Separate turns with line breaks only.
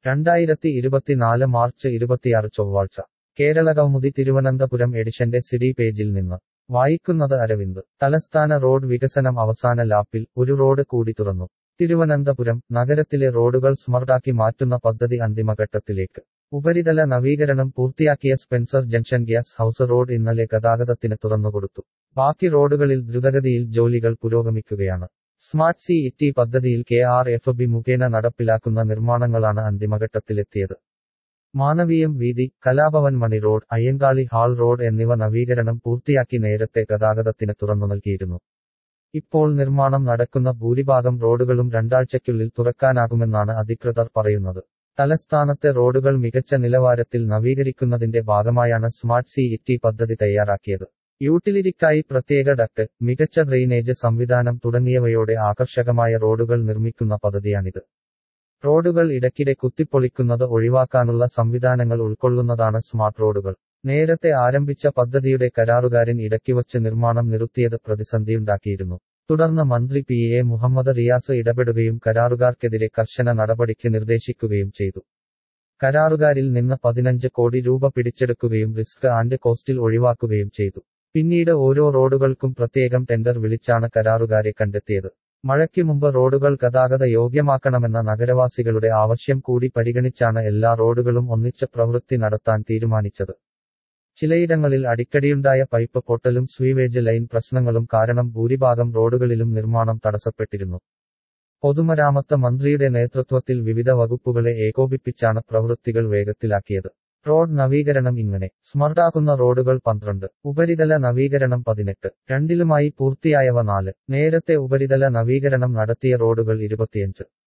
രണ്ടായിരത്തി ഇരുപത്തിനാല് മാർച്ച് ഇരുപത്തിയാറ് ചൊവ്വാഴ്ച കേരള കൗമുദി തിരുവനന്തപുരം എഡിഷന്റെ സിഡി പേജിൽ നിന്ന് വായിക്കുന്നത് അരവിന്ദ് തലസ്ഥാന റോഡ് വികസനം അവസാന ലാപ്പിൽ ഒരു റോഡ് കൂടി തുറന്നു തിരുവനന്തപുരം നഗരത്തിലെ റോഡുകൾ സ്മർട്ടാക്കി മാറ്റുന്ന പദ്ധതി അന്തിമഘട്ടത്തിലേക്ക് ഉപരിതല നവീകരണം പൂർത്തിയാക്കിയ Spencer junction gas house road ഇന്നലെ ഗതാഗതത്തിന് തുറന്നുകൊടുത്തു ബാക്കി റോഡുകളിൽ ദ്രുതഗതിയിൽ ജോലികൾ പുരോഗമിക്കുകയാണ് സ്മാർട്ട് സി ഇറ്റി പദ്ധതിയിൽ കെ ആർ എഫ് ബി മുഖേന നടപ്പിലാക്കുന്ന നിർമ്മാണങ്ങളാണ് അന്തിമഘട്ടത്തിലെത്തിയത് മാനവീയം വീതി Kalabhavan Mani road Ayyankali hall road എന്നിവ നവീകരണം പൂർത്തിയാക്കി നേരത്തെ ഗതാഗതത്തിന് തുറന്നു നൽകിയിരുന്നു ഇപ്പോൾ നിർമ്മാണം നടക്കുന്ന ഭൂരിഭാഗം റോഡുകളും രണ്ടാഴ്ചയ്ക്കുള്ളിൽ തുറക്കാനാകുമെന്നാണ് അധികൃതർ പറയുന്നത് തലസ്ഥാനത്തെ റോഡുകൾ മികച്ച നിലവാരത്തിൽ നവീകരിക്കുന്നതിന്റെ ഭാഗമായാണ് സ്മാർട്ട് സി ഇറ്റി പദ്ധതി തയ്യാറാക്കിയത് യൂട്ടിലിറ്റിക്കായി പ്രത്യേക ഡക്ട് മികച്ച ഡ്രെയിനേജ് സംവിധാനം തുടങ്ങിയവയോടെ ആകർഷകമായ റോഡുകൾ നിർമ്മിക്കുന്ന പദ്ധതിയാണിത് റോഡുകൾ ഇടയ്ക്കിടെ കുത്തിപ്പൊളിക്കുന്നത് ഒഴിവാക്കാനുള്ള സംവിധാനങ്ങൾ ഉൾക്കൊള്ളുന്നതാണ് സ്മാർട്ട് റോഡുകൾ നേരത്തെ ആരംഭിച്ച പദ്ധതിയുടെ കരാറുകാരൻ ഇടയ്ക്കുവച്ച് നിർമ്മാണം നിർത്തിയത് പ്രതിസന്ധിയുണ്ടാക്കിയിരുന്നു തുടർന്ന് മന്ത്രി പി എ മുഹമ്മദ് റിയാസ് ഇടപെടുകയും കരാറുകാർക്കെതിരെ കർശന നടപടിക്ക് നിർദ്ദേശിക്കുകയും ചെയ്തു കരാറുകാരിൽ നിന്ന് പതിനഞ്ച് കോടി രൂപ പിടിച്ചെടുക്കുകയും റിസ്ക് ആൻഡ് കോസ്റ്റിൽ ഒഴിവാക്കുകയും ചെയ്തു പിന്നീട് ഓരോ റോഡുകൾക്കും പ്രത്യേകം ടെൻഡർ വിളിച്ചാണ് കരാറുകാരെ കണ്ടെത്തിയത് മഴയ്ക്ക് മുമ്പ് റോഡുകൾ ഗതാഗത യോഗ്യമാക്കണമെന്ന നഗരവാസികളുടെ ആവശ്യം കൂടി പരിഗണിച്ചാണ് എല്ലാ റോഡുകളും ഒന്നിച്ച് പ്രവൃത്തി നടത്താൻ തീരുമാനിച്ചത് ചിലയിടങ്ങളിൽ അടിക്കടിയുണ്ടായ പൈപ്പ് പൊട്ടലും സ്വീവേജ് ലൈൻ പ്രശ്നങ്ങളും കാരണം ഭൂരിഭാഗം റോഡുകളിലും നിർമ്മാണം തടസ്സപ്പെട്ടിരുന്നു പൊതുമരാമത്ത് മന്ത്രിയുടെ നേതൃത്വത്തിൽ വിവിധ വകുപ്പുകളെ ഏകോപിപ്പിച്ചാണ് പ്രവൃത്തികൾ വേഗത്തിലാക്കിയത് റോഡ് നവീകരണം ഇങ്ങനെ സ്മർട്ടാക്കുന്ന റോഡുകൾ പന്ത്രണ്ട് ഉപരിതല നവീകരണം പതിനെട്ട് രണ്ടിലുമായി പൂർത്തിയായവ നാല് നേരത്തെ ഉപരിതല നവീകരണം നടത്തിയ റോഡുകൾ ഇരുപത്തിയഞ്ച്